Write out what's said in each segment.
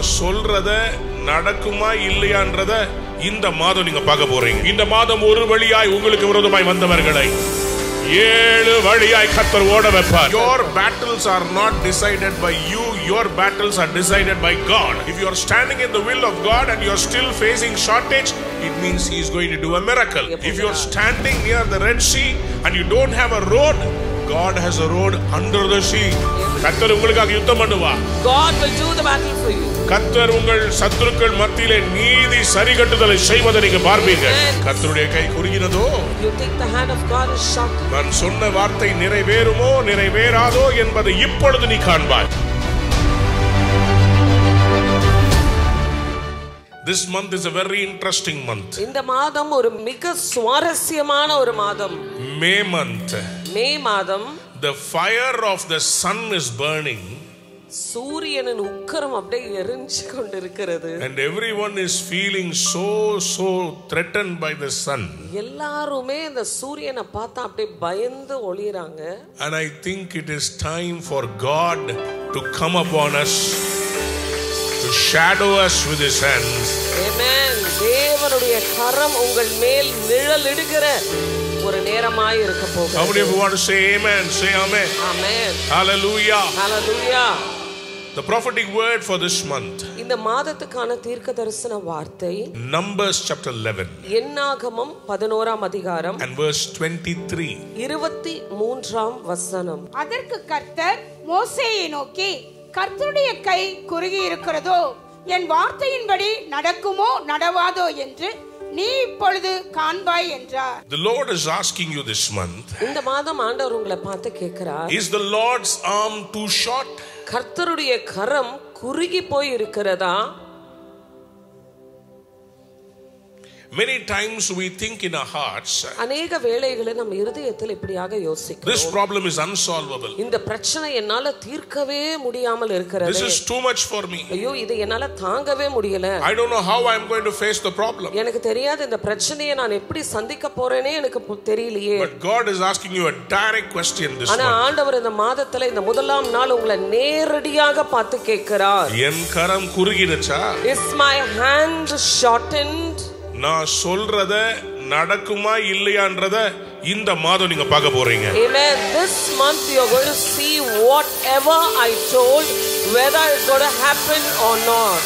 நான் சொல்றத நடக்குமா இல்லையான்றத இந்த மாதம் நீங்க பார்க்க போறீங்க இந்த மாதம் ஒரு வழியாய் உங்களுக்கு விரோதமாய் வந்தவர்களை ஏழு வழியாய் கத்தர் ஓட வைப்பார் your battles are not decided by you your battles are decided by god if you are standing in the will of god and you are still facing shortage it means he is going to do a miracle if you are standing near the red sea and you don't have a road god has a road under the sea கத்தர் உங்களுக்காக யுத்தம் பண்ணுவா God will do the battle for you. கத்தர் உங்கள் சத்துருக்கள் மத்தியிலே நீதி சரிகட்டுதலை செய்வதை நீங்க பார்ப்பீங்க கத்தருடைய கை குறுகினதோ You think the hand of God is short? நான் சொன்ன வார்த்தை நிறைவேறுமோ நிறைவேறாதோ என்பதை இப்பொழுது நீ காண்பாய் This month is a very interesting month. இந்த மாதம் ஒரு மிக சுவாரஸ்யமான ஒரு மாதம் May month. மே மாதம் The fire of the sun is burning சூரியனின் உக்கரம் அப்படியே எரிஞ்சு கொண்டிருக்கிறது and everyone is feeling so so threatened by the sun. எல்லாருமே இந்த சூரியனை பார்த்தா அப்படியே பயந்து ஒளிறாங்க And I think it is time for God to come upon us, to shadow us with His hands. Amen. தேவனுடைய கரம் உங்கள் மேல் நிழலிடுகிற ஒரு நேரமாய் இருக்க How போகுது many of you want to say amen? Say amen. Amen Hallelujah. Hallelujah The prophetic word for this month, இந்த மாதத்துக்கான தீர்க்க தரிசன வார்த்தை Numbers chapter 11 எண்ணாகமம் பதினோராம் அதிகாரம் and verse 23. இருபத்தி மூன்றாம் வசனம் அதற்கு கர்த்தர் மோசேயை நோக்கி கர்த்தருடைய கை குறுகி இருக்கிறதோ என் வார்த்தையின்படி நடக்குமோ நடவாதோ என்று நீ இப்பொழுது காண்பாய் என்றார் The Lord is asking you this month இந்த மாதம் ஆண்டவர் உங்களை பார்த்து கேட்கிறார் Is the Lord's arm too short? கர்த்தருடைய கரம் குறுகி போய் இருக்கிறதா Many times we think in our hearts, அநேக வேளைகளை நம்ம இருதயத்தில் இப்படியாக this யோசிக்கிறோம் problem is unsolvable. இந்த பிரச்சனை என்னால தீர்க்கவே முடியாமல் This இருக்கிறது is too much for me. ஐயோ இது என்னால தாங்கவே முடியல I don't know how I'm going to face the problem. எனக்கு தெரியாது இந்த பிரச்சனையை நான் எப்படி சந்திக்க போறேனே எனக்கு பு- தெரியலையே But God is asking you a direct question this ஆனா month. ஆண்டவர் இந்த மாதத்துல இந்த முதலாம் நாள் உங்களை நேரடியாக பார்த்து கேட்கிறார் என் கரம் குறுகிடுச்சா இஸ் மை ஹேண்ட் ஷார்டன்ட் நான் சொல்றத நடக்குமா இல்லையான்றத இந்த மாதம் நீங்க பார்க்க போறீங்க Amen. This month you're going to see whatever I told, whether it's going to happen or not.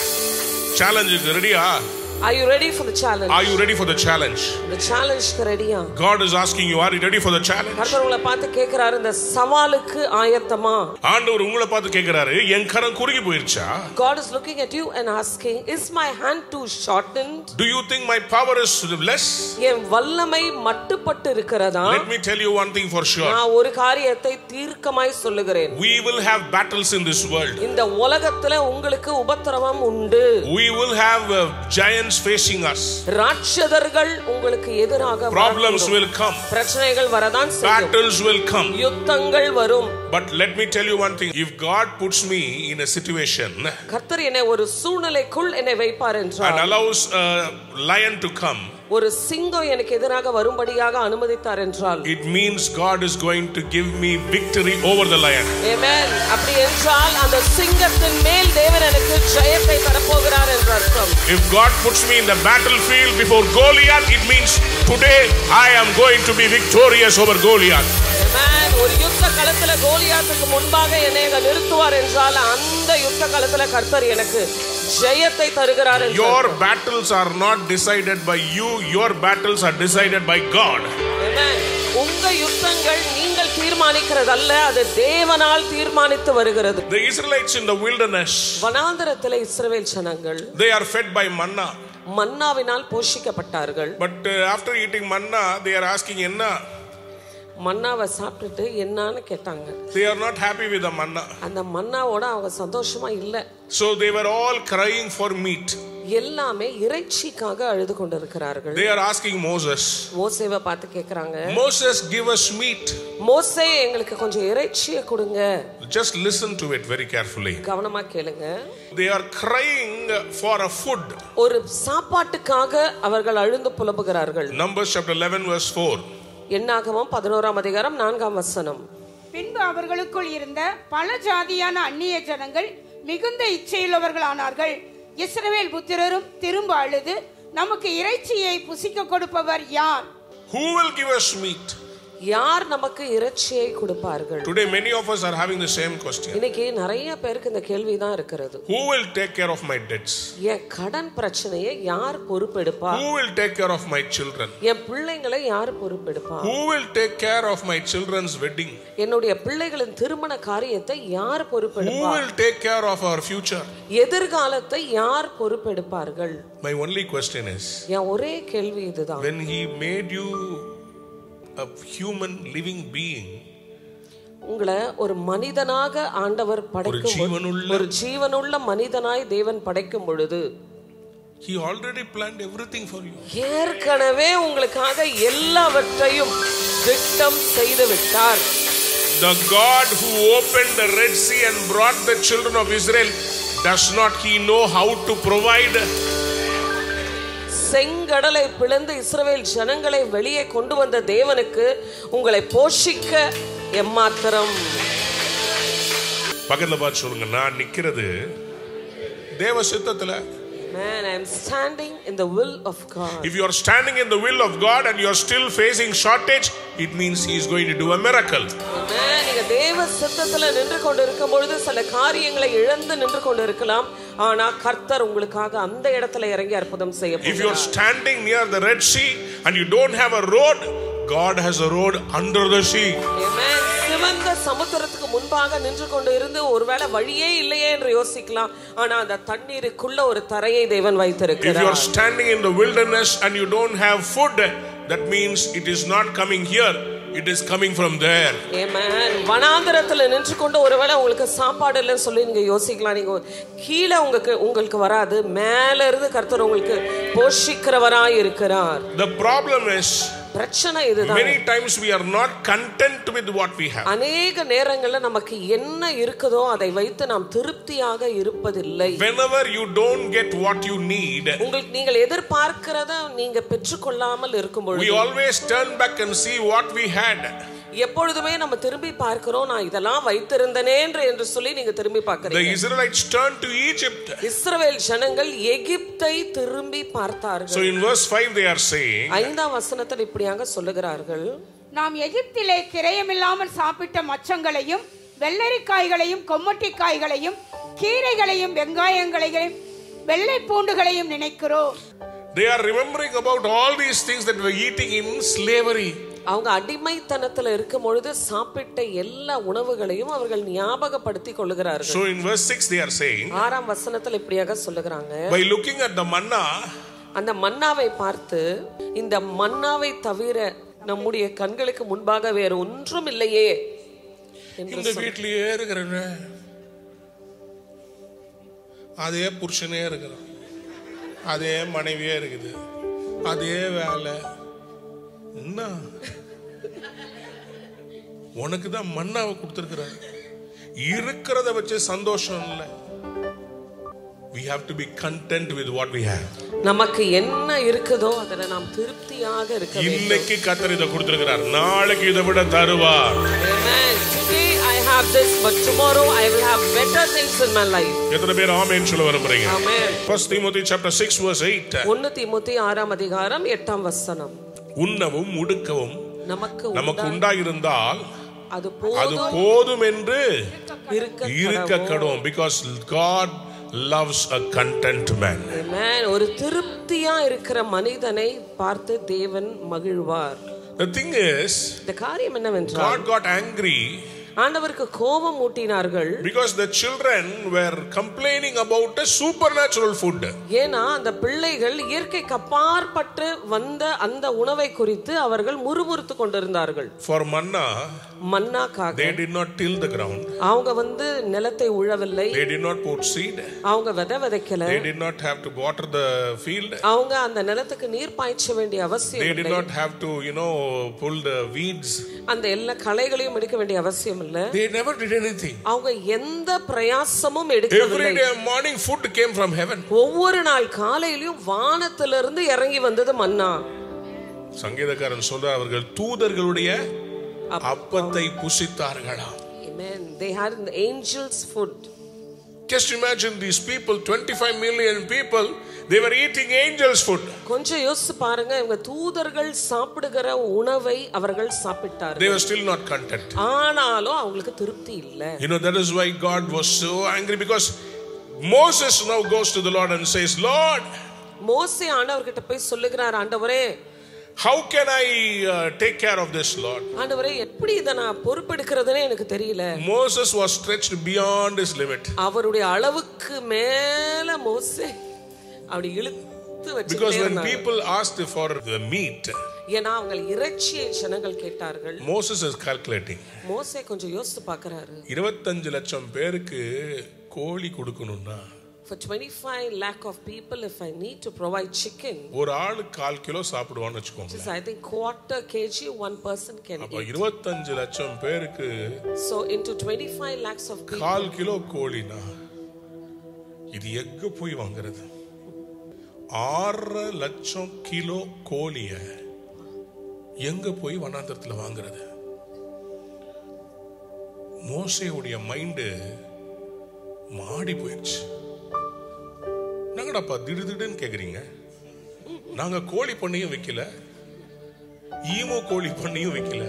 சேலஞ்சுக்கு ரெடியா Are you ready for the challenge? Are you ready for the challenge? The challenge ரெடியா God is asking you, are you ready for the challenge? கர்த்தர் உங்களை பார்த்து கேட்கிறாரு இந்த சவாலுக்கு ஆயத்தமா ஆண்டவர் உங்களை பார்த்து கேட்கிறாரு என் கரம் குறுகி போயிருச்சா God is looking at you and asking, is my hand too shortened? Do you think my power is less? என் வல்லமை மட்டுப்பட்டு இருக்கிறதா Let me tell you one thing for sure. நான் ஒரு காரியத்தை தீர்க்கமாய் சொல்லுகிறேன் We will have battles in this world. இந்த உலகத்துல உங்களுக்கு உபத்திரவம் உண்டு We will have uh, giants facing us. ராட்சதர்கள் உங்களுக்கு எதிராக Problems வரக்கூடும். will come. பிரச்சனைகள் வரதான் செய்யும் Battles will come. யுத்தங்கள் வரும் But let me tell you one thing. If God puts me in a situation கர்த்தர் என்னை ஒரு சூழ்நிலைக்குள் என்னை வைப்பார் and என்றார் allows a lion to come, ஒரு சிங்கம் எனக்கு எதிராக வரும்படியாக அனுமதித்தார் என்றால் it means God is going to give me victory over the lion. Amen. அப்படி என்றால் அந்த சிங்கத்தின் மேல் தேவன் எனக்கு ஜெயத்தை தரப்போகிறார் என்று அர்த்தம் If God puts me in the battlefield before Goliath, it means today I am going to be victorious over Goliath. Amen. ஒரு யுத்த களத்துல கோலியாத்துக்கு முன்பாக என்னை அங்க நிறுத்துவார் என்றால் அந்த யுத்த களத்துல கர்த்தர் எனக்கு ஜெயத்தை தருகிறார் என்று Your அர்த்தம். battles are not decided by you, your battles are decided by God. Amen. உங்க யுத்தங்கள் நீங்கள் தீர்மானிக்கிறதல்ல அது தேவனால் தீர்மானித்து வருகிறது The Israelites in the wilderness, வனாந்தரத்தில் இஸ்ரவேல் ஜனங்கள் they are fed by manna. மன்னாவினால் போஷிக்கப்பட்டார்கள் But uh, after eating manna, they are asking, Enna? மன்னாவை சாப்பிட்டுட்டு என்னன்னு கேட்டாங்க They are not happy with the manna. அந்த மன்னாவோட அவங்க சந்தோஷமா இல்ல So they were all crying for meat. எல்லாமே இறைச்சிக்காக அழுது கொண்டிருக்கிறார்கள் They are asking Moses, மோசேவை பார்த்து கேக்குறாங்க Moses, give us meat. மோசே எங்களுக்கு கொஞ்சம் இறைச்சியை கொடுங்க Just listen to it very carefully. கவனமா கேளுங்க They are crying for a food. ஒரு சாப்பாட்டுக்காக அவர்கள் அழுந்து புலம்புகிறார்கள் Numbers chapter 11, verse 4. எண்ணாகமம் பதினோராம் அதிகாரம் நான்காம் வசனம் பின்பு அவர்களுக்குள் இருந்த பல ஜாதியான அந்நிய ஜனங்கள் மிகுந்த இச்சையுள்ளவர்களானார்கள் இஸ்ரவேல் புத்திரரும் திரும்ப அழுது நமக்கு இறைச்சியை புசிக்க கொடுப்பவர் யார் Who will give us meat? யார் நமக்கு இறைச்சியை கொடுப்பார்கள் Today, many of us are having the same question இன்னைக்கு நிறைய பேருக்கு இந்த கேள்விதான் இருக்கிறது Who will take care of my debts? என் கடன் பிரச்சனையை யார் பொறுப்பெடுப்பா Who will take care of my children? என் பிள்ளைங்களை யார் பொறுப்பெடுப்பா Who will take care of my children's wedding? என்னுடைய பிள்ளைகளின் திருமண காரியத்தை யார் Who பொறுப்பெடுப்பா will take care of our future? எதிர்காலத்தை யார் பொறுப்பெடுப்பார்கள் My only question is என் ஒரே கேள்வி இதுதான் when He made you a human living being, உங்களை ஒரு மனிதனாக ஆண்டவர் படைக்கும் பொ- ஜீவனுள்ள- ஒரு ஜீவனுள்ள மனிதனாய் தேவன் படைக்கும் பொழுது He already planned everything for you. ஏற்கனவே உங்களுக்காக எல்லாவற்றையும் திட்டம் செய்து விட்டார் The God who opened the Red Sea and brought the children of Israel, does not He know how to provide? செங்கடலை பிளந்து இஸ்ரவேல் ஜனங்களை வெளியே கொண்டு வந்த தேவனுக்கு உங்களை போஷிக்க எம்மாத்திரம் பக்கத்துல பார்த்து சொல்லுங்க நான் நிக்கிறது தேவ சித்தத்துல Man, I am standing in the will of God. If you are standing in the will of God and you are still facing shortage, it means He is going to do a miracle. Amen. நீங்க தேவ சித்தத்துல நின்று கொண்டு இருக்கும் பொழுது சில காரியங்களை இழந்து நின்று கொண்டு இருக்கலாம் ஆனா கர்த்தர் உங்களுக்காக அந்த இடத்துல இறங்கி அற்புதம் செய்ய If you are போகிறார். standing near the Red Sea and you don't have a road, God has a road under the sea. Amen. சிவந்த சமுத்திரத்துக்கு முன்பாக நின்று கொண்டு இருந்து ஒருவேளை வழியே இல்லையே என்று யோசிக்கலாம் ஆனா அந்த தண்ணீருக்குள்ள ஒரு தரையை தேவன் If you are வைத்திருக்கிறார் standing in the wilderness and you don't have food, that means it is not coming here, it is coming from there. Amen. வனாந்திரத்துல நின்று கொண்டு ஒருவேளை உங்களுக்கு சாப்பாடு இல்லைன்னு சொல்லி நீங்க யோசிக்கலாம் நீங்க கீழே உங்களுக்கு உங்களுக்கு வராது மேல இருந்து கர்த்தர் உங்களுக்கு போஷிக்கிறவராய் இருக்கிறார் The problem is, பிரச்சனை இதுதான் many times we are not content with what we have. அநேக நேரங்கள்ல நமக்கு என்ன இருக்குதோ அதை வைத்து நாம் திருப்தியாக இருப்பதில்லை Whenever you don't get what you need, உங்களுக்கு நீங்கள் எதிர்பார்க்கிறத நீங்க பெற்றுக்கொள்ளாமல் இருக்கும் we பொழுது always turn back and see what we had. எப்பொழுதுமே நம்ம திரும்பி பார்க்கிறோம் நான் இதெல்லாம் வைத்திருந்தனேன்று என்று சொல்லி நீங்க திரும்பி The பார்க்கிறீங்க Israelites turned to Egypt. இஸ்ரவேல் ஜனங்கள் எகிப்தை திரும்பி So பார்த்தார்கள் in verse 5, they are saying, ஐந்தாம் வசனத்தில் இப்படியாக சொல்லுகிறார்கள் நாம் எகிப்திலே கிரயமில்லாமல் சாப்பிட்ட மச்சங்களையும் வெள்ளரிக்காய்களையும் கொம்மட்டிக்காய்களையும் கீரைகளையும் வெங்காயங்களையும் வெள்ளை பூண்டுகளையும் நினைக்கிறோம் they are remembering about all these things that were eating in slavery. அவங்க அடிமைத்தனத்துல இருக்கும் பொழுது சாப்பிட்ட எல்லா உணவுகளையும் அவர்கள் ஞாபகப்படுத்தி கொள்ளுகிறார்கள் So in verse 6, they are saying, ஆறாம் வசனத்தில் இப்படியாக சொல்லுகிறாங்க by looking at the manna, அந்த மன்னாவை பார்த்து இந்த மன்னாவை தவிர நம்முடைய கண்களுக்கு முன்பாக வேறு ஒன்றும் இல்லையே என்று இந்த வீட்லயே இருக்கிறேன் அதே புருஷனே இருக்கிறான் அதே மனைவியே இருக்குது அதே வேலை என்ன உனக்கு தான் மண்ணாவை கொடுத்துருக்கிறார் இருக்கிறத வச்சு சந்தோஷம் இல்லை we have to be content with what we have நமக்கு என்ன இருக்குதோ அதுல நாம் திருப்தியாக இருக்க வேண்டும் இன்னைக்கு கத்தர் இதை கொடுத்திருக்கிறார் நாளைக்கு இதை விட தருவார் Amen. Today I have this, but tomorrow I will have better things in my life. எத்தனை பேர் ஆமேன்னு சொல்ல விரும்புறீங்க Amen. First Timothy chapter 6 verse 8 ஒன்னு தீமோத்தி ஆறாம் அதிகாரம் எட்டாம் வசனம் உண்ணவும் உடுக்கவும் நமக்கு நமக்கு உண்டா- உண்டாயிருந்தால் அது அது போதும் போதும் என்று இருக்க இருக்க கடவும். கடும் because God loves a contented man Amen. ஒரு திருப்தியா இருக்கிற மனிதனை பார்த்து தேவன் மகிழ்வார் The thing is, இந்த காரியம் என்னவென்றால் God got angry ஆண்டவருக்கு கோபம் ஊட்டினார்கள் because the children were complaining about a supernatural food. ஏன்னா அந்த பிள்ளைகள் இயற்கைக்கு அப்பாற்பட்டு வந்த அந்த உணவை குறித்து அவர்கள் முறுமுறுத்து கொண்டிருந்தார்கள் For manna, மன்னாக்காக they did not till the ground, அவங்க வந்து நிலத்தை உழவில்லை they did not put seed, அவங்க விதை விதைக்கல they did not have to water the field, அவங்க அந்த நிலத்துக்கு நீர் பாய்ச்ச வேண்டிய அவசியம் they did இல்லை not have to, you know, pull the weeds. அந்த எல்லா களைகளையும் எடுக்க வேண்டிய அவசியம் இல்ல They never did anything. அவங்க எந்த பிரயாசமும் எடுக்கவில்லை Every day morning food came from heaven. ஒவ்வொரு நாள் காலையிலயும் வானத்திலிருந்து இறங்கி வந்தது மன்னா சங்கீதக்காரன் சொல்றார் அவர்கள் தூதர்களுடைய அப்பத்தை புசித்தார்களாம் Amen. They had the angels' food. Just imagine these people, 25 million people, they were eating angels' food. கொஞ்சம் யோசிச்சு பாருங்க இவங்க தூதர்கள் சாப்பிடுகிற உணவை அவர்கள் சாப்பிட்டார்கள் They were still not content. ஆனாலும் அவங்களுக்கு திருப்தி இல்ல You know, that is why God was so angry because Moses now goes to the Lord and says, Lord, மோசே ஆண்டவர்கிட்ட போய் சொல்லுகிறார் ஆண்டவரே how can I uh, take care of this, Lord? ஆண்டவரே எப்படி இதை நான் பொறுப்பெடுக்கிறதுனே எனக்கு தெரியல Moses was stretched beyond his limit அவருடைய அளவுக்கு மேல மோசே அப்படி இழுத்து because when வச்சு people asked for the meat, ஏன்னா அவங்க இறைச்சியை ஜனங்கள் கேட்டார்கள் Moses is calculating. மோசே கொஞ்சம் யோசித்து பார்க்கறாரு இருபத்தஞ்சு லட்சம் பேருக்கு கோழி கொடுக்கணும்னா For 25 lakh of people, if I need to provide chicken, ஒரு ஆளு கால் கிலோ சாப்பிடுவான்னு வச்சுக்கோங்க which is I think quarter kg, one person can அப்ப eat. இருபத்தஞ்சு லட்சம் பேருக்கு So into 25 lakhs of people, கால் கிலோ கோழினா இது எங்க போய் வாங்குறது ஆறரை லட்சம் கிலோ கோழிய எங்க போய் வனாந்தரத்துல வாங்குறது மோசையுடைய மைண்டு மாடி போயிடுச்சு நாங்கடாப்பா திடுதிடுன்னு கேக்குறீங்க நாங்க கோழி பண்ணையும் வைக்கல ஈமோ கோழி பண்ணையும் வைக்கல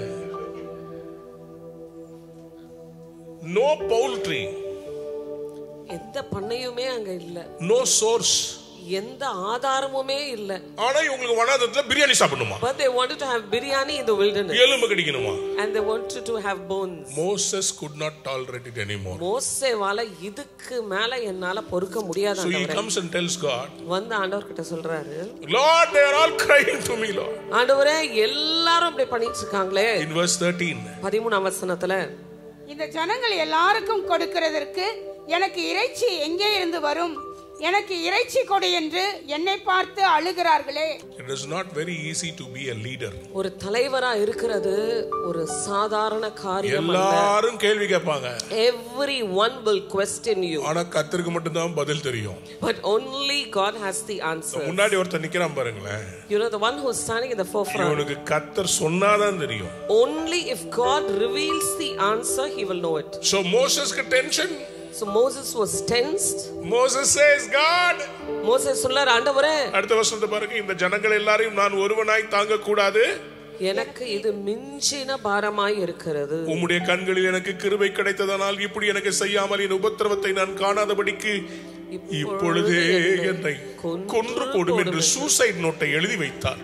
நோ பவுல்ட்ரி எந்த பண்ணையுமே அங்க இல்ல நோ சோர்ஸ் எந்த ஆதாரமுமே இல்ல ஆனா இவங்களுக்கு வனாந்தரத்துல பிரியாணி சாப்பிடணுமா but they wanted to have biryani in the wilderness எலும்பு கடிக்கணுமா and they wanted to have bones Moses could not tolerate it anymore மோசேவால இதுக்கு மேல என்னால பொறுக்க முடியாத So he ஆண்டவரே. comes and tells God, வந்து ஆண்டவர்கிட்ட சொல்றாரு Lord, they are all crying to me, Lord. ஆண்டவரே எல்லாரும் இப்படி பண்ணிட்டு இருக்காங்களே In verse 13, பதிமூணாம் வசனத்துல இந்த ஜனங்கள் எல்லாருக்கும் கொடுக்கிறதற்கு எனக்கு இறைச்சி எங்கே இருந்து வரும் எனக்கு இறைச்சி கொடு என்று என்னை பார்த்து அழுகிறார்களே it is not very easy to be a leader. ஒரு தலைவரா இருக்கிறது ஒரு சாதாரண காரியம் அல்ல எல்லாரும் கேள்வி கேட்பாங்க everyone will question you ஆனா கத்திற்கு மட்டும்தான் பதில் தெரியும் but only God has the answer முன்னாடி ஒருத்தர் நிக்கிறான் பாருங்களேன் you know the one who's standing in the forefront இவனுக்கு கத்தர் சொன்னாதான் தெரியும் only if God reveals the answer he will know it So மோசஸ்க்கு tension so Moses was tensed Moses says God மோசே சொல்லார் ஆண்டவரே அடுத்த வருஷத்தை பாருங்க இந்த ஜனங்கள் எல்லாரையும் நான் ஒருவனாய் தாங்க கூடாது எனக்கு இது மிஞ்சின பாரமாய் இருக்கிறது உம்முடைய கண்களில் எனக்கு கிருபை கிடைத்ததனால் இப்படி எனக்கு செய்யாமல் என் உபத்திரவத்தை நான் காணாதபடிக்கு இப்பொழுதே என்னை கொன்று போடும் என்று சூசைட் நோட்டை எழுதி வைத்தார்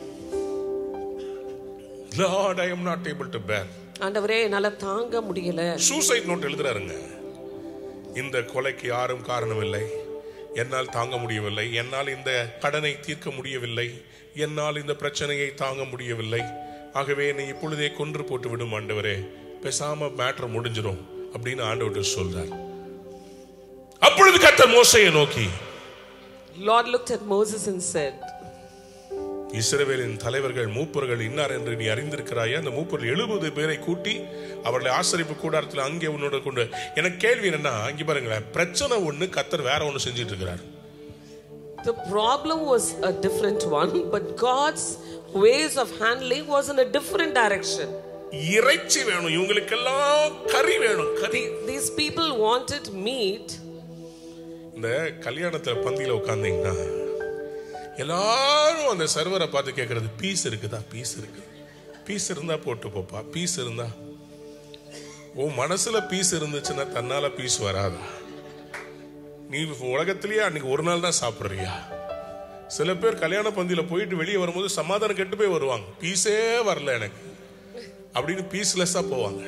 Lord, I am not able to bear. ஆண்டவரே என்னால தாங்க முடியல சூசைட் நோட் எழுதுறாருங்க இந்த கொலைக்கு யாரும் காரணமில்லை என்னால் தாங்க முடியவில்லை என்னால் இந்த கடனை தீர்க்க முடியவில்லை என்னால் இந்த பிரச்சனையை தாங்க முடியவில்லை ஆகவே என்னை இப்பொழுதே கொன்று போட்டு விடும் ஆண்டவரே பேசாம மேட்ரு முடிஞ்சிடும் அப்படின்னு ஆண்டவர் சொல்றார் அப்பொழுது கர்த்தர் மோசையை நோக்கி Lord looked at Moses and said இஸ்ரவேலின் தலைவர்கள் மூப்பர்கள் இன்னார் என்று நீ அறிந்திருக்கிறாயா அந்த மூப்பர்கள் எழுபது பேரை கூட்டி அவர்களை ஆசரிப்பு கூடாரத்தில் அங்கே உன்னோட கொண்டு எனக்கு கேள்வி என்னன்னா இங்க பாருங்களேன் பிரச்சனை ஒண்ணு கத்தர் வேற ஒண்ணு செஞ்சிட்டு இருக்கிறார் The problem was a different one, but God's ways of handling was in a different direction. இறைச்சி வேணும் இவங்களுக்கெல்லாம் கறி வேணும் கறி These people wanted meat, இந்த கல்யாணத்துல பந்தியில உட்கார்ந்தீங்கன்னா எல்லாரும் அந்த சர்வரை பார்த்து கேட்கறது பீஸ் இருக்குதா பீஸ் இருக்கு பீஸ் இருந்தா போட்டு போப்பா பீஸ் இருந்தா உன் மனசுல பீஸ் இருந்துச்சுன்னா தன்னால பீஸ் வராதா நீ உலகத்திலேயே அன்னைக்கு ஒரு நாள் தான் சாப்பிடுறியா சில பேர் கல்யாண பந்தியில போயிட்டு வெளியே வரும்போது சமாதானம் கெட்டு போய் வருவாங்க பீஸே வரல எனக்கு அப்படின்னு பீஸ்லெஸ்ஸா போவாங்க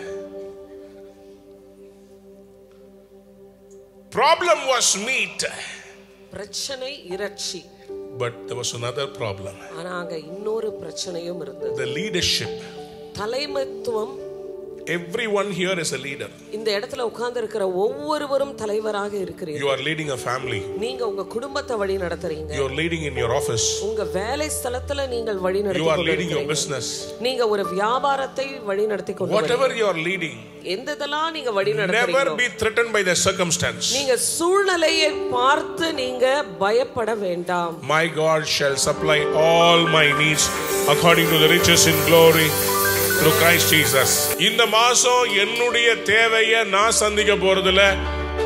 ப்ராப்ளம் வாஸ் மீட் பிரச்சனை இறைச்சி But there was another problem. ஆனா அங்க இன்னொரு பிரச்சனையும் இருந்தது The leadership. தலைமைத்துவம் Everyone here is a leader. இந்த இடத்துல உட்கார்ந்து இருக்கிற ஒவ்வொருவரும் தலைவராக இருக்கிறீங்க You are leading a family. நீங்க உங்க குடும்பத்தை வழி நடத்துறீங்க You are leading in your office. உங்க வேலை ஸ்தலத்துல நீங்கள் வழி You நடத்தி are leading your கொண்டிருக்கிறீங்க. business. நீங்க ஒரு வியாபாரத்தை வழி நடத்தி கொண்டு Whatever you are leading, எந்த இதெல்லாம் நீங்க வழி never நடத்துறீங்களோ be threatened by the circumstance. நீங்க சூழ்நிலையை பார்த்து நீங்க பயப்பட வேண்டாம் My God shall supply all my needs according to the riches in glory through Christ Jesus. இந்த மாசம் என்னுடைய தேவையை நான் சந்திக்க போறதில்ல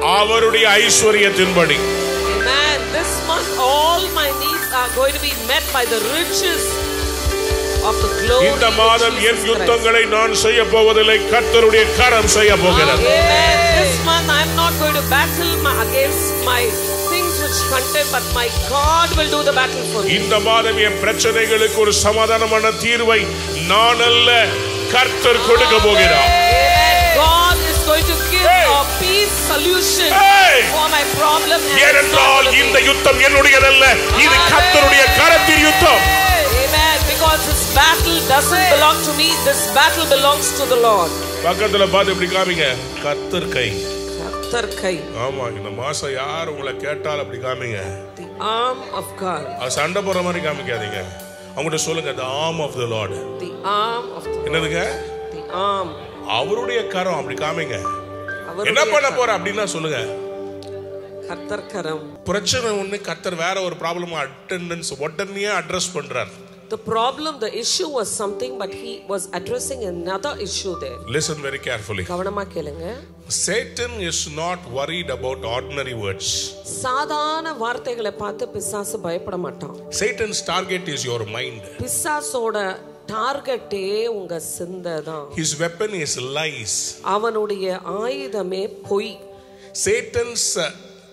அவருடைய ஐஸ்வர்யத்தின்படி Amen. This month, all my needs are going to be met by the riches of the glory இந்த of மாதம் என் Jesus Christ. யுத்தங்களை நான் செய்ய போவதில்லை கர்த்தருடைய கரம் செய்ய போகிறது Amen. This month, I'm not going to battle my, against my things which contend, but my God will do the battle for me. இந்த மாதம் என் பிரச்சனைகளுக்கு ஒரு சமாதானமான தீர்வை நான் அல்ல கர்த்தர் கொடுக்க போகிறார் Amen. God is going to give Hey. a peace solution Hey. for my problem. and ஏனென்றால் solve இந்த it. யுத்தம் என்னுடையதல்ல இது கர்த்தருடைய கரத்தின் யுத்தம் Amen. Because this battle doesn't belong to me. This battle belongs to the Lord. பக்கத்துல பார்த்து இப்படி காமிங்க கர்த்தர் கை கர்த்தர் கை ஆமா இந்த மாசம் யார் உங்களை கேட்டால் அப்படி காமிங்க the arm of God அது சண்டை போற மாதிரி காமிக்காதீங்க அவங்ககிட்ட சொல்லுங்க the arm of the lord the arm of the என்னதுங்க the arm அவருடைய கரம் அப்படி காமிங்க அவருடைய என்ன பண்ண கரம். போற அப்படின்னா சொல்லுங்க கர்த்தர் கரம் பிரச்சனை ஒண்ணு கர்த்தர் வேற ஒரு ப்ராப்ளம் அட்டெண்டன்ஸ் உடனே அட்ரஸ் பண்றார் the problem the issue was something but he was addressing another issue there listen very carefully கவனமா கேளுங்க satan is not worried about ordinary words சாதாரண வார்த்தைகளை பார்த்து பிசாசு பயப்பட மாட்டான் satan's target is your mind பிசாசோட டார்கெட்டே உங்க சிந்தை தான் his weapon is lies அவனுடைய ஆயுதமே பொய் satan's uh,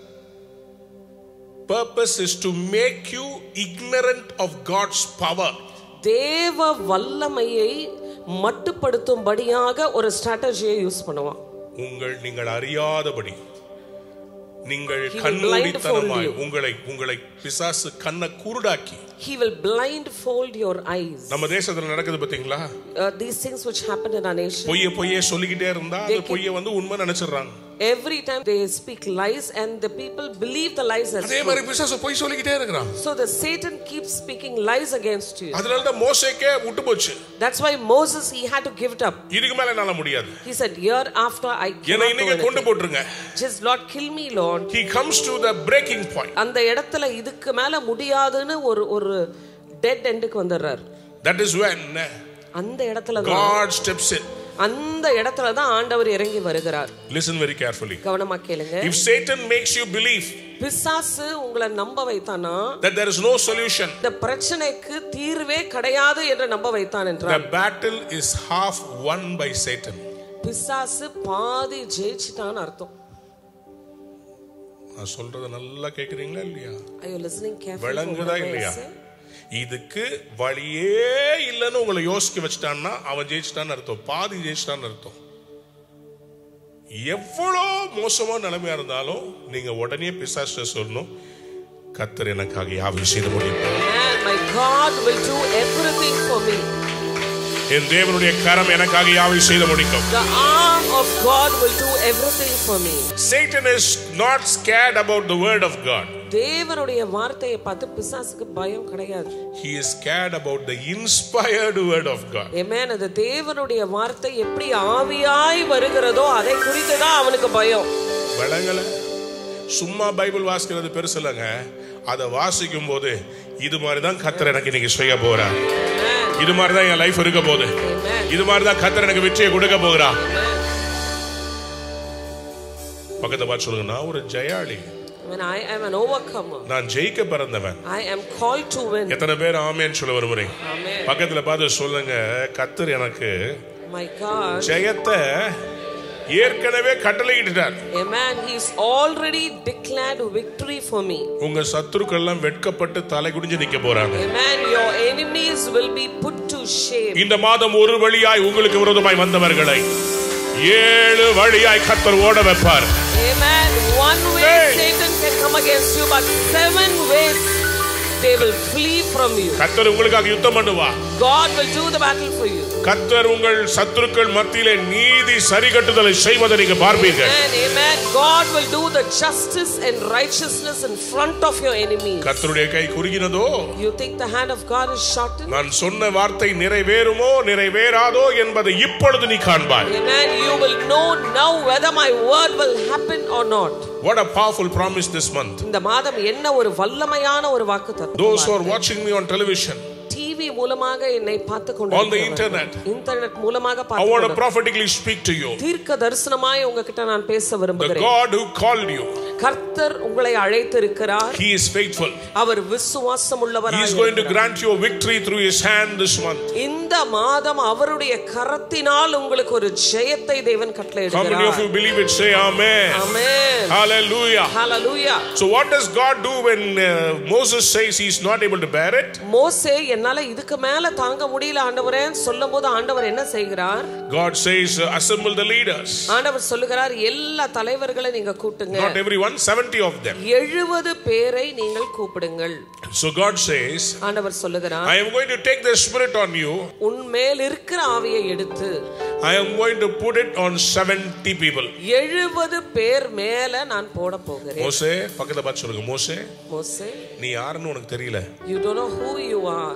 purpose is to make you ignorant of god's power தேவ வல்லமையை மட்டுப்படுத்தும்படியாக ஒரு ஸ்ட்ராட்டஜியை யூஸ் பண்ணுவான் உங்கள் நீங்கள் அறியாதபடி நீங்கள் He will கண்மூடித்தனமாய் blindfold you. உங்களை உங்களை பிசாசு கண்ணை குருடாக்கி he will blindfold your eyes நம்ம தேசத்துல நடக்குது பாத்தீங்களா uh, these things which happen in our nation பொய்ய பொய்ய சொல்லிக்கிட்டே இருந்தா அந்த பொய்ய வந்து உண்மை நினைச்சிடுறாங்க every time they speak lies and the people believe the lies as அதே true. மாதிரி பிசாசு பொய் சொல்லிக்கிட்டே இருக்கிறான் so the satan keeps speaking lies against you அதனால தான் மோசேக்கே விட்டு போச்சு that's why moses he had to give it up இதுக்கு மேல என்னால முடியாது he said year after i என்னை cannot do இன்னைக்கு கொண்டு anything. போட்டுருங்க just lord kill me lord he comes to the breaking point அந்த இடத்துல இதுக்கு மேல முடியாதுன்னு ஒரு ஒரு டெட் எண்டுக்கு வந்துடுறாரு that is when அந்த இடத்துல தான் god steps in அந்த இடத்துல தான் ஆண்டவர் இறங்கி வருகிறார் listen very carefully கவனமா கேளுங்க if satan makes you believe பிசாசு உங்களை நம்ப வைத்தானா that there is no solution இந்த பிரச்சனைக்கு தீர்வே கிடையாது என்று நம்ப வைத்தான் the என்றார் battle is half won by satan பிசாசு பாதி ஜெயிச்சிட்டான்னு அர்த்தம் நான் சொல்றத நல்லா கேக்குறீங்களா இல்லையா Are you listening carefully? for விளங்குதா what I இல்லையா say? இதுக்கு வழியே இல்லைன்னு உங்களை யோசிக்க வச்சுட்டான்னா அவன் ஜெயிச்சிட்டான்னு அர்த்தம் பாதி ஜெயிச்சிட்டான்னு அர்த்தம் எவ்வளோ மோசமான நிலைமையா இருந்தாலும் நீங்க உடனே பிசாச சொல்லணும் கத்தர் எனக்காக யாவும் செய்து முடியும் And my God will do everything for me. என் தேவனுடைய கரம் எனக்காக யாவை செய்து முடிக்கும் The arm of God will do everything for me. Satan is not scared about the word of God. தேவனுடைய வார்த்தையை பார்த்து பிசாசுக்கு பயம் கிடையாது He is scared about the inspired word of God. Amen. அந்த தேவனுடைய வார்த்தை எப்படி ஆவியாய் வருகிறதோ அதை குறித்து தான் அவனுக்கு பயம் விளங்கல சும்மா பைபிள் வாசிக்கிறது பெருசு இல்லைங்க அதை வாசிக்கும் போது இது மாதிரி தான் கத்தர் எனக்கு இன்னைக்கு செய்ய போறார் Amen. இது மாதிரி தான் என் லைஃப் இருக்க போகுது Amen. இது மாதிரி தான் கத்தர் எனக்கு வெற்றியை கொடுக்க போகிறா Amen. பக்கத்தை பார்த்து சொல்லுங்க நான் ஒரு ஜெயாளி When I am an overcomer, நான் ஜெயிக்க பிறந்தவன் I am called to win. எத்தனை பேர் ஆமேன்னு சொல்ல வருமுறை Amen. பக்கத்துல பார்த்து சொல்லுங்க கத்தர் எனக்கு My God. ஜெயத்தை ஏற்கனவே கட்டளையிட்டார் Amen. He's already declared victory for me. உங்க சத்துருக்கள் எல்லாம் வெட்கப்பட்டு தலை குடிஞ்சு நிக்க போறாங்க Amen. Your enemies will be put to shame. இந்த மாதம் ஒரு வழியாய் உங்களுக்கு விரோதமாய் வந்தவர்களை ஏழு வழியாய் கத்தர் ஓட வைப்பார் Amen. One way Hey. Satan can come against you, but seven ways they will flee from you. கத்தர் உங்களுக்காக யுத்தம் பண்ணுவா God will do the battle for you. கத்தர் உங்கள் சத்துருக்கள் மத்தியிலே நீதி சரிகட்டுதலை செய்வதை நீங்க பார்ப்பீங்க Amen. Amen. God will do the justice and righteousness in front of your enemies. கத்தருடைய கை குறுகினதோ You think the hand of God is shortened? நான் சொன்ன வார்த்தை நிறைவேறுமோ நிறைவேறாதோ என்பதை இப்பொழுது நீ காண்பாய் Amen. You will know now whether my word will happen or not. What a powerful promise this month. இந்த மாதம் என்ன ஒரு வல்லமையான ஒரு வாக்கு Those who are watching me on television, TV மூலமாக என்னை பார்த்து On the internet. கொண்டு இன்டர்நெட் மூலமாக I want to பார்த்து prophetically speak to you. தீர்க்க தரிசனமாய் உங்ககிட்ட நான் பேச The விரும்புகிறேன் God who called you, கர்த்தர் உங்களை அழைத்திருக்கிறார் He is faithful. அவர் விசுவாசம் He உள்ளவராய் is going to இருக்கிறார். grant you a victory through His hand this month. இந்த மாதம் அவருடைய கரத்தினால் உங்களுக்கு ஒரு ஜெயத்தை தேவன் How many of கட்டளையிடுகிறார் you believe it? Say Amen. Amen Hallelujah. Hallelujah So, what does God do when uh, Moses says he's not able to bear it? மோசே என்னால இதுக்கு மேல தாங்க முடியல ஆண்டவரே சொல்லும்போது ஆண்டவர் என்ன செய்கிறார் God says, uh, Assemble the leaders. ஆண்டவர் சொல்லுகிறார் எல்லா தலைவர்களை நீங்க கூட்டுங்க Not everyone, 70 of them. எழுபது பேரை நீங்கள் கூப்பிடுங்கள் So, God says, ஆண்டவர் சொல்லுகிறார் I am going to take the Spirit on you. உன் மேல் இருக்கிற ஆவியை எடுத்து I am going to put it on 70 people. எழுபது பேர் மேல நான் போட போகிறேன் மோசே பக்கத்துல பார்த்து சொல்லுங்க மோசே மோசே நீ யாருன்னு உனக்கு தெரியல you don't know who you are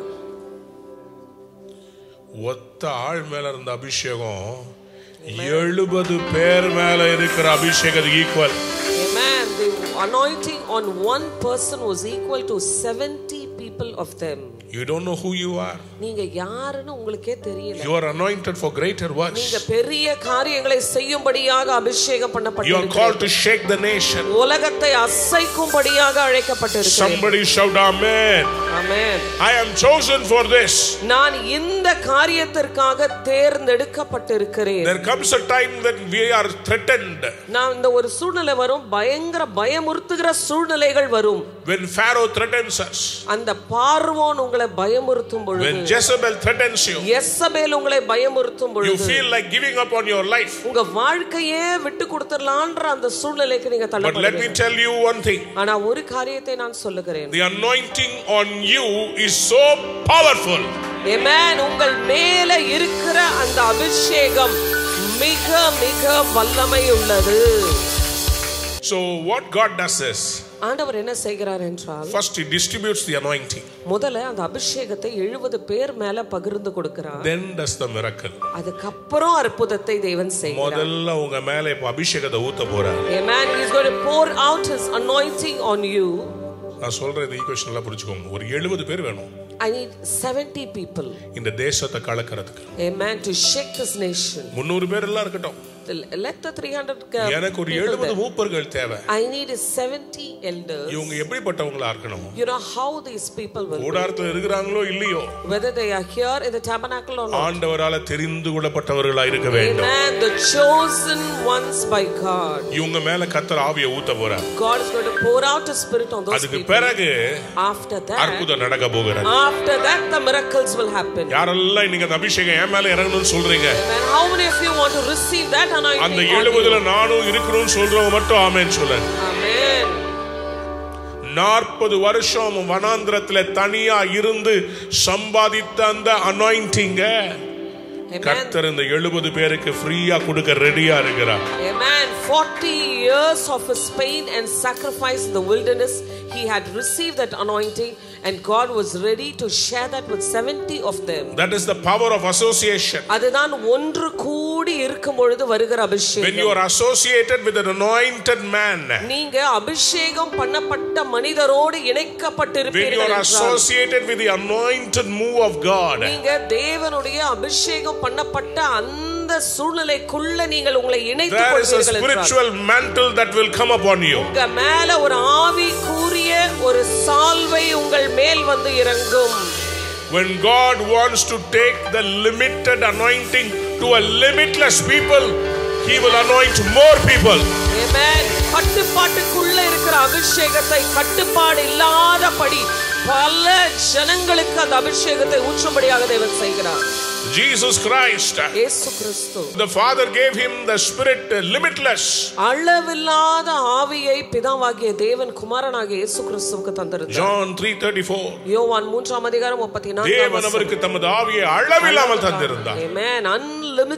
ஒத்த ஆள் மேல இருந்த அபிஷேகம் எழுபது பேர் மேல இருக்கிற அபிஷேகத்துக்கு equal Amen. The anointing on one person was equal to 70 people of them. You don't know who you are நீங்க யாருன்னு உங்களுக்கே தெரியல you are anointed for greater works நீங்க பெரிய காரியங்களை செய்யும்படியாக அபிஷேகம் யூ ஆர் பண்ணப்பட்டிருக்கிறீர்கள் called to shake the nation உலகத்தை அசைக்கும்படியாக அழைக்கப்பட்டிருக்கிறேன் somebody shout amen amen i am chosen for this நான் இந்த காரியத்திற்காக தேர்ந்தெடுக்கப்பட்டிருக்கிறேன் there comes a time when we are threatened நான் இந்த ஒரு சூழ்நிலை வரும் பயங்கர பயமுறுத்துகிற சூழ்நிலைகள் வரும் when pharaoh threatens us அந்த பார்வோன் உங்களை பயமுறுத்தும் பொழுது when jezebel threatens you எஸ்ஸபேல் உங்களை பயமுறுத்தும் you பொழுது feel like giving up on your life உங்க வாழ்க்கையே விட்டு கொடுத்துடலான்ற அந்த சூழ்நிலைக்கு நீங்க but let me தள்ளப்படுவீங்க tell you one thing ஆனா ஒரு காரியத்தை நான் சொல்லுகிறேன் the anointing on you is so powerful Amen. உங்கள் மேல இருக்கிற அந்த அபிஷேகம் மிக மிக வல்லமை உள்ளது so what god does is ஆண்டவர் என்ன செய்கிறார் என்றால் first he distributes the anointing முதல்ல அந்த அபிஷேகத்தை எழுபது பேர் மேல பகிர்ந்து கொடுக்கிறார் then does the miracle அதுக்கப்புறம் அற்புதத்தை தேவன் செய்கிறார் முதல்ல உங்க மேல இப்ப அபிஷேகத்தை ஊத்த போறார் Amen. He is going to pour out his anointing on you. நான் சொல்ற இந்த ஈக்குவேஷன் எல்லாம் புரிஞ்சுக்கோங்க ஒரு எழுபது பேர் வேணும் I need 70 people. இந்த தேசத்தை கலக்கிறதுக்கு Amen. To shake this nation. முந்நூறு பேர் எல்லாம் இருக்கட்டும் Let the 300 ca- எனக்கு ஒரு people எழுபது there. மூப்பர்கள் தேவை I need 70 elders. இவங்க எப்படிப்பட்டவங்களா இருக்கணும் You know how these people will be. கூடாரத்துல இருக்கிறாங்களோ இல்லையோ Whether they are here in the tabernacle or not. ஆண்டவரால தெரிந்து கொள்ளப்பட்டவர்களா இருக்க வேண்டும் Amen. The chosen ones by God. இவங்க மேல கத்தர் ஆவிய ஊத்த போறார் God is going to pour out His Spirit on those அதுக்கு people. பிறகு After that, அற்புதம் நடக்க போகிறது after that, the miracles will happen. யாரெல்லாம் இன்னைக்கு அந்த அபிஷேகம் என் மேல இறங்கணும்னு சொல்றீங்க Amen. How many of you want to receive that அந்த anointing? on you? எழுபதுல நானும் இருக்கணும்னு சொல்றவங்க மட்டும் ஆமேன்னு சொல்லுங்க Amen. நாற்பது வருஷம் வனாந்திரத்துல தனியா இருந்து சம்பாதித்த அந்த அனாயிண்டிங்க Amen. கர்த்தர் இந்த எழுபது பேருக்கு ஃப்ரீயா கொடுக்க ரெடியா இருக்கிறார் Amen. 40 years of his pain and sacrifice in the wilderness, he had received that anointing, and God was ready to share that with 70 of them. That is the power of association அதுதான் ஒன்று கூடி இருக்கும் பொழுது வருகிற when you அபிஷேகம் are associated with an anointed man நீங்க அபிஷேகம் பண்ணப்பட்ட மனிதரோடு when you இணைக்கப்பட்டிருப்பீர்கள் are என்றால், associated with the anointed move of God நீங்க தேவனுடைய அபிஷேகம் பண்ணப்பட்ட அந்த சூழ்நிலைக்குள்ள நீங்கள் உங்களை இணைத்துக் there is a கொள்வீர்கள் என்றால், spiritual mantle that will come upon you உங்க மேல ஒரு ஆவி கூறிய ஒரு சால்வை உங்கள் மேல் வந்து இறங்கும் when God wants to take the limited anointing to a limitless people he will anoint more people Amen. கட்டுப்பாட்டுக்குள்ள இருக்கிற அபிஷேகத்தை கட்டுப்பாடு இல்லாதபடி பல ஜனங்களுக்கு அந்த அபிஷேகத்தை ஊற்றும்படியாக தேவன் செய்கிறார் Jesus Christ இயேசு கிறிஸ்து the father gave him the spirit uh, limitless அளவில்லாத ஆவியை பிதாவாகிய தேவன் குமாரனாகிய இயேசு கிறிஸ்துவுக்கு தந்திருந்தார் John 3:34 யோவான் மூன்றாம் அதிகாரம் முப்பத்தி தேவன் நான்காம் அவருக்கு தமது ஆவியை அளவில்லாமல் தந்திருந்தார் Amen. Unlimited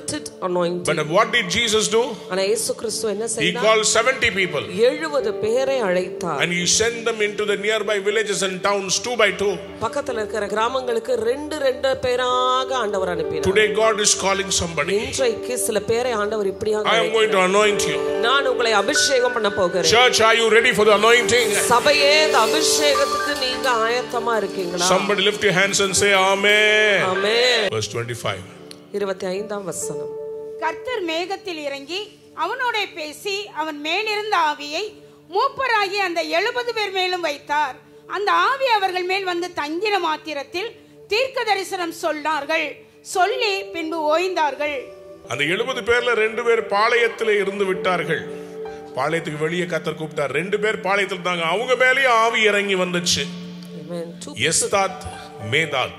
limited anointing But what did Jesus do? ஆனா இயேசு கிறிஸ்து என்ன He செய்தார் called 70 people எழுபது பேரை அழைத்தார் and he sent them into the nearby villages and towns two by two. பக்கத்துல இருக்கிற கிராமங்களுக்கு ரெண்டு ரெண்டு பேராக ஆண்டவர் அனுப்பினார் Today, God is calling somebody. இன்றைக்கு சில பேரை ஆண்டவர் இப்படியாக I am going to anoint you. நான் உங்களை அபிஷேகம் பண்ண போகிறேன் Church, are you ready for the anointing? சபையே இந்த அபிஷேகத்துக்கு நீங்க ஆயத்தமா இருக்கீங்களா Somebody lift your hands and say, Amen. Amen Verse 25. இருபத்தி ஐந்தாம் வசனம் கர்த்தர் மேகத்தில் இறங்கி அவனோட பேசி அவன் மேலிருந்த ஆவியை மூப்பராகி அந்த எழுபது பேர் மேலும் வைத்தார் அந்த ஆவி அவர்கள் மேல் வந்து தங்கின மாத்திரத்தில் தீர்க்க தரிசனம் சொன்னார்கள் சொல்லி பின்பு ஓய்ந்தார்கள் அந்த எழுபது பேர்ல ரெண்டு பேர் பாளையத்தில் இருந்து விட்டார்கள் பாளையத்துக்கு வெளியே கத்தர் கூப்பிட்டார் ரெண்டு பேர் பாளையத்தில் இருந்தாங்க அவங்க மேலேயே ஆவி இறங்கி வந்துச்சு Amen. Two எஸ்தாத் மேதாத்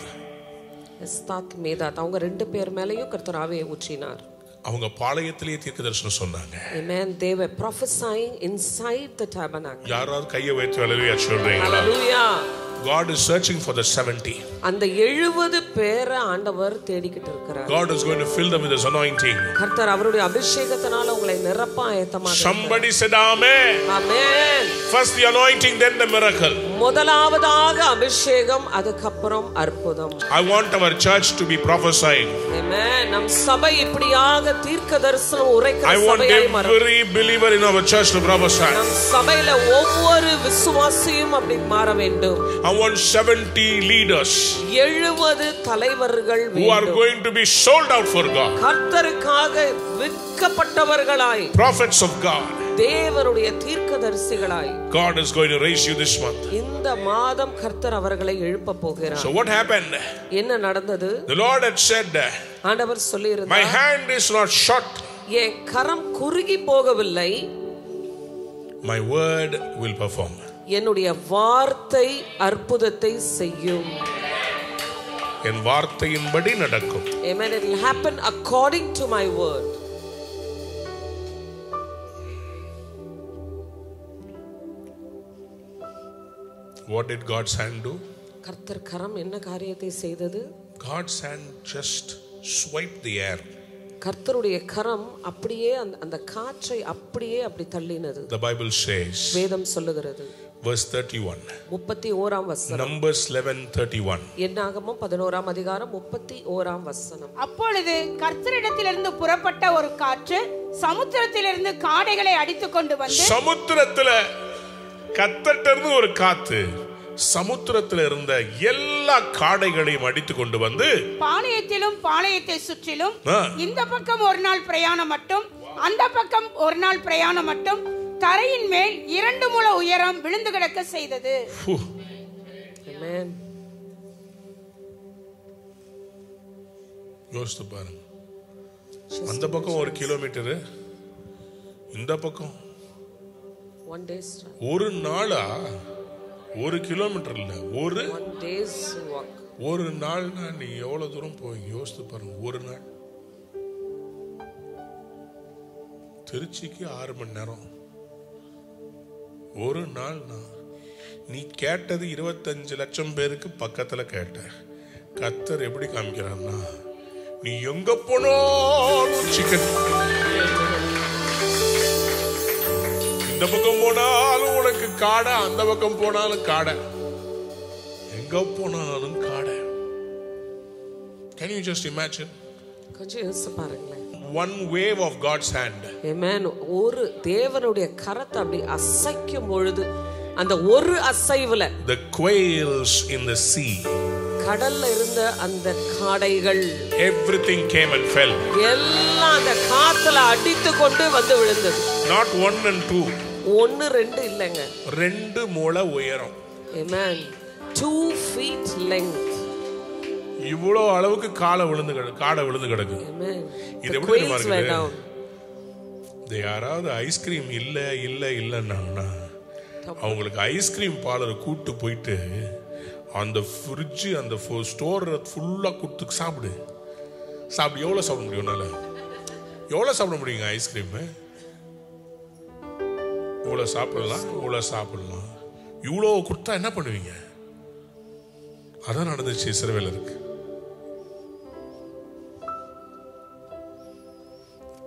எஸ்தாத் மேதாத் அவங்க ரெண்டு பேர் மேலயும் கர்த்தர் ஆவியை ஊற்றினார் அவங்க பாளையத்திலேயே தீர்க்க தரிசனம் சொன்னாங்க Amen. They were prophesying inside the tabernacle. யாராவது கையை வைத்து அழகையா சொல்றீங்களா Hallelujah. God is searching for the 70. அந்த எழுபது பேரை ஆண்டவர் தேடிக்கிட்டு இருக்கிறார் God is going to fill them with His anointing. கர்த்தர் அவருடைய அபிஷேகத்தினால உங்களை நிரப்ப ஆயத்தமாக Somebody said, Amen. Amen First the anointing, then the miracle. முதலாவதாக அபிஷேகம் அதுக்கப்புறம் அற்புதம் I want our church to be prophesying. Amen. நம் சபை இப்படியாக தீர்க்க தரிசனம் உரைக்கிற I want சபையாய் மாறும் every believer in our church to prophesy. நம் சபையில ஒவ்வொரு விசுவாசியும் அப்படி மாற வேண்டும் I want 70 leaders எழுபது தலைவர்கள் who are வேண்டும் going to be sold out for God, கர்த்தருக்காக விற்கப்பட்டவர்களாய் prophets of God. தேவனுடைய தீர்க்கதரிசிகளாய் God is going to raise you this month. இந்த மாதம் கர்த்தர் அவர்களை எழுப்ப போகிறார் So, what happened? என்ன நடந்தது The Lord had said, ஆண்டவர் My சொல்லியிருந்தார் hand is not short, என் கரம் குறுகி போகவில்லை my word will perform. என்னுடைய வார்த்தை அற்புதத்தை செய்யும் என் வார்த்தையின்படி நடக்கும் Amen. It will happen according to my word. What did God's hand do? கர்த்தர் கரம் என்ன காரியத்தை செய்தது God's hand just swiped the air. கர்த்தருடைய கரம் அப்படியே அந்த அந்த காற்றை அப்படியே அப்படி தள்ளினது The Bible says, வேதம் சொல்லுகிறது verse 31, முப்பத்தி ஓராம் வசனம் Numbers 11 31. என்னாகமும் பதினோராம் அதிகாரம் முப்பத்தி ஓராம் வசனம் அப்பொழுது கர்த்தரிடத்திலிருந்து புறப்பட்ட ஒரு காற்று சமுத்திரத்திலிருந்து காடைகளை அடித்துக் கொண்டு வந்து சமுத்திரத்துல கத்தட்ட இருந்து ஒரு காத்து சமுத்திரத்துல இருந்த எல்லா காடைகளையும் அடித்து கொண்டு வந்து பாளையத்திலும் பாளையத்தை சுற்றிலும் ஆ. இந்த பக்கம் ஒரு நாள் பிரயாணம் மட்டும் அந்த பக்கம் ஒரு நாள் பிரயாணம் மட்டும் தரையின் மேல் இரண்டு முழ உயரம் விழுந்து கிடக்க செய்தது ஃபு, Amen. யோசித்து பாருங்க அந்த பக்கம் ஒரு கிலோமீட்டரு இந்த பக்கம் One day's run. ஒரு நாளா ஒரு கிலோமீட்டர் இல்ல ஒரு One day's walk. ஒரு நாள்னா நீ எவ்வளவு தூரம் போவீங்க யோசித்து பாருங்க ஒரு நாள் திருச்சிக்கு ஆறு மணி நேரம் ஒரு நாள்னா நீ கேட்டது இருபத்தஞ்சு லட்சம் பேருக்கு பக்கத்துல கேட்ட கத்தர் எப்படி காமிக்கிறான்னா நீ எங்க போனாலும் சிக்கன் இந்த பக்கம் போனாலும் உனக்கு காடை அந்த பக்கம் போனாலும் காடை எங்க போனாலும் காடை Can you just imagine? கொஞ்சம் யோசிச்சு பாருங்களேன் One wave of God's hand. Amen. ஒரு தேவனுடைய கரத்தை அப்படி அசைக்கும் பொழுது அந்த ஒரு அசைவுல The quails in the sea. கடல்ல இருந்த அந்த காடைகள் Everything came and fell. எல்லாம் அந்த காத்துல அடித்து கொண்டு வந்து விழுந்தது Not one and two. ஒன்னு ரெண்டு இல்லைங்க ரெண்டு முளை உயரம் Amen. Two feet length. இவ்வளோ அளவுக்கு காலை விழுந்து கிட காடை விழுந்து கிடக்கு Amen. இது The எப்படி தெரியுமா quails were இருக்குது? down. இது யாராவது ஐஸ்கிரீம் இல்ல இல்ல இல்லைன்னாங்கன்னா அவங்களுக்கு ஐஸ்கிரீம் பார்லர் கூட்டு போயிட்டு அந்த ஃப்ரிட்ஜ் அந்த ஸ்டோர் ஃபுல்லா கொடுத்து சாப்பிடு சாப்பிடு எவ்வளோ சாப்பிட முடியும் உன்னால எவ்வளோ சாப்பிட முடியுங்க ஐஸ்கிரீம் இவ்வளோ சாப்பிடலாம் இவ்வளோ சாப்பிடலாம் இவ்வளோ கொடுத்தா என்ன பண்ணுவீங்க அதான் நடந்துச்சு இஸ்ரவேலருக்கு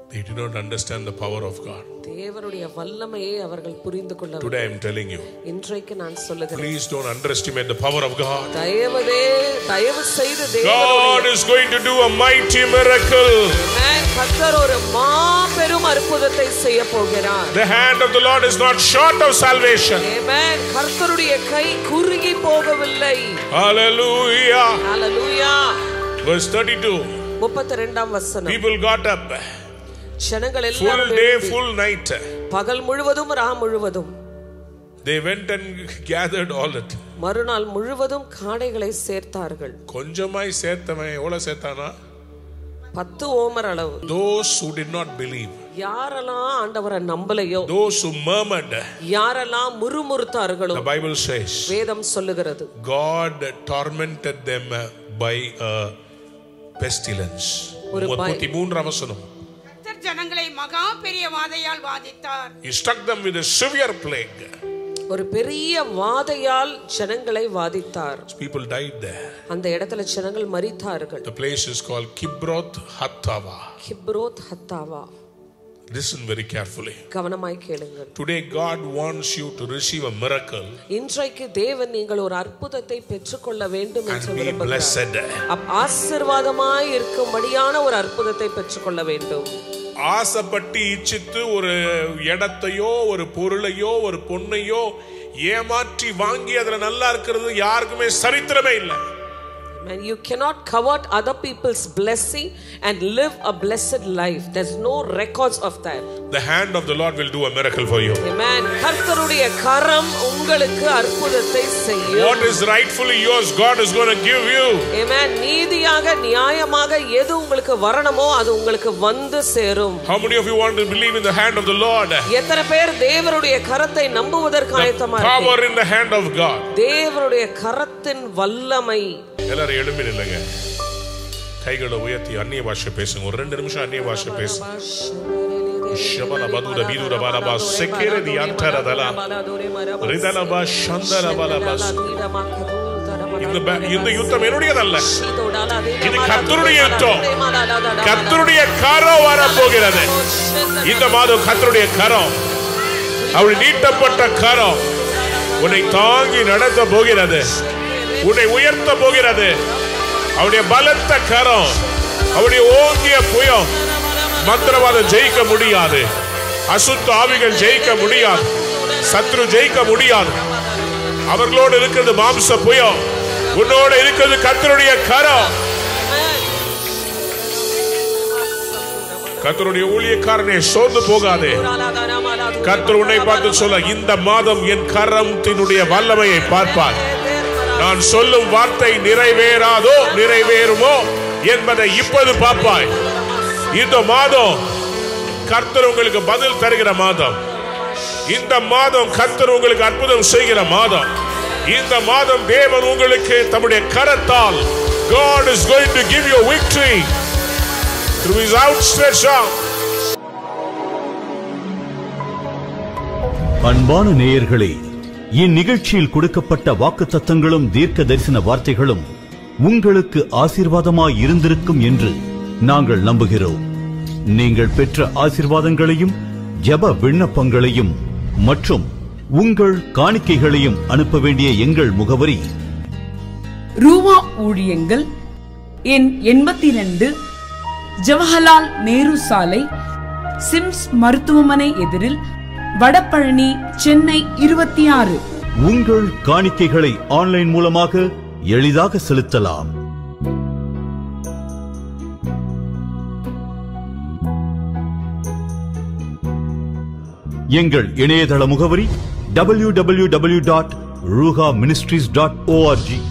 They did not understand the power of God. தேவனுடைய வல்லமையை அவர்கள் புரிந்து கொள்ள Today I'm telling you, இன்றைக்கு நான் சொல்லுகிறேன் please don't underestimate the power of God. தயவுதே தயவு செய்து God தேவனுடைய is going to do a mighty miracle. Amen. கர்த்தர் ஒரு மாபெரும் அற்புதத்தை செய்ய போகிறார் The hand of the Lord is not short of salvation. Amen. கர்த்தருடைய கை குறுகி போகவில்லை Hallelujah. ஹalleluya Verse 32. முப்பத்தி ரெண்டாம் வசனம் People got up. ஜனங்கள் Full எல்லாம் day, எழும்பி, full night. பகல் முழுவதும் ரா முழுவதும் They went and gathered all it. மறுநாள் முழுவதும் காடைகளை சேர்த்தார்கள் கொஞ்சமாய் சேர்த்தவன் எவ்வளவு சேர்த்தானா பத்து ஓமர் அளவு those who did not believe யாரெல்லாம் ஆண்டவரை நம்பலையோ those who murmured யாரெல்லாம் முறுமுறுத்தார்களோ the bible says வேதம் சொல்லுகிறது god tormented them by a pestilence ஒரு பய- முப்பத்தி மூன்றாம் வசனம் கர்த்தர் ஜனங்களை மகா பெரிய வாதையால் வாதித்தார் he struck them with a severe plague ஒரு பெரிய வாதையால் ஜனங்களை வாதித்தார் people died there அந்த இடத்துல ஜனங்கள் மரித்தார்கள் the place is called kibroth hattava Kibroth ஹத்தாவா listen very carefully கவனமாய் கேளுங்கள் today god wants you to receive a miracle இன்றைக்கு தேவன் நீங்கள் ஒரு அற்புதத்தை பெற்றுக்கொள்ள வேண்டும் and என்று be விரும்புகிறார் blessed அப்- ஆசீர்வாதமாய் இருக்கும்படியான ஒரு அற்புதத்தை பெற்றுக்கொள்ள வேண்டும் ஆசைப்பட்டு இச்சித்து ஒரு இடத்தையோ ஒரு பொருளையோ ஒரு பொண்ணையோ ஏமாற்றி வாங்கி அதுல நல்லா இருக்கிறது யாருக்குமே சரித்திரமே இல்லை And you cannot covet other people's blessing and live a blessed life. There's no records of that. the hand of the lord will do a miracle for you Amen. கர்த்தருடைய கரம் உங்களுக்கு அற்புதத்தை செய்யும் what is rightfully yours god is going to give you Amen. நீதியாக நியாயமாக எது உங்களுக்கு வரணுமோ அது உங்களுக்கு வந்து சேரும் how many of you want to believe in the hand of the lord எத்தனை பேர் தேவனுடைய கரத்தை நம்புவதற்கு ஆயத்தமா power இருக்கீங்க? in the hand of god தேவனுடைய கரத்தின் வல்லமை எல்லாரும் எழும்பி நில்லுங்க கைகளை உயர்த்தி அந்நிய பாஷை பேசுங்க ஒரு ரெண்டு நிமிஷம் அந்நிய பாஷை பேசுங்க ಶಬಲ ಬದುದ ಬೀದುರ ಬಲಬ ಸೆಕೆರೆ ದಿ ಅಂತರದಲ ರಿದಲಬ ಶಂದಲಬಲಬ இந்த ப- இந்த யுத்தம் என்னுடையதல்ல இது கர்த்தருடைய யுத்தம் கர்த்தருடைய கரம் வரப்போகிறது இந்த மாதம் கர்த்தருடைய கரம் அவள் நீட்டப்பட்ட கரம் உன்னை தாங்கி நடத்த போகிறது உன்னை உயர்த்த போகிறது அவருடைய பலத்த கரம் அவருடைய ஓங்கிய புயம் மந்திரவாதம் ஜெயிக்க முடியாது அசுத்த ஆவிகள் ஜெயிக்க முடியாது சத்ரு ஜெயிக்க முடியாது அவர்களோடு இருக்கிறது மாம்ச புயம் உன்னோடு இருக்கிறது கர்த்தருடைய கரம் கர்த்தருடைய ஊழியக்காரனே சோர்ந்து போகாதே கர்த்தர் உன்னை பார்த்து சொல்ல இந்த மாதம் என் கரத்தினுடைய வல்லமையை பார்ப்பார் நான் சொல்லும் வார்த்தை நிறைவேறாதோ நிறைவேறுமோ என்பதை இப்போது பார்ப்பாய் இந்த மாதம் கர்த்தர் உங்களுக்கு பதில் தருகிற மாதம் இந்த மாதம் கர்த்தர் உங்களுக்கு அற்புதம் செய்கிற மாதம் இந்த மாதம் தேவன் உங்களுக்கு தம்முடைய கரத்தால் God is going to give you victory through his outstretched arm. அன்பான நேயர்களே இந்நிகழ்ச்சியில் கொடுக்கப்பட்ட வாக்குத்தத்தங்களும் தீர்க்க தரிசன வார்த்தைகளும் உங்களுக்கு ஆசீர்வாதமாய் இருந்திருக்கும் என்று நாங்கள் நம்புகிறோம் நீங்கள் பெற்ற ஆசீர்வாதங்களையும் ஜெப விண்ணப்பங்களையும் மற்றும் உங்கள் காணிக்கைகளையும் அனுப்ப வேண்டிய எங்கள் முகவரி ரூவா ஊழியங்கள் எண் எண்பத்தி ரெண்டு ஜவஹர்லால் நேரு சாலை சிம்ஸ் மருத்துவமனை எதிரில் வடபழனி சென்னை இருபத்தி ஆறு உங்கள் காணிக்கைகளை ஆன்லைன் மூலமாக எளிதாக செலுத்தலாம் எங்கள் இணையதள முகவரி www.ruha ministries.org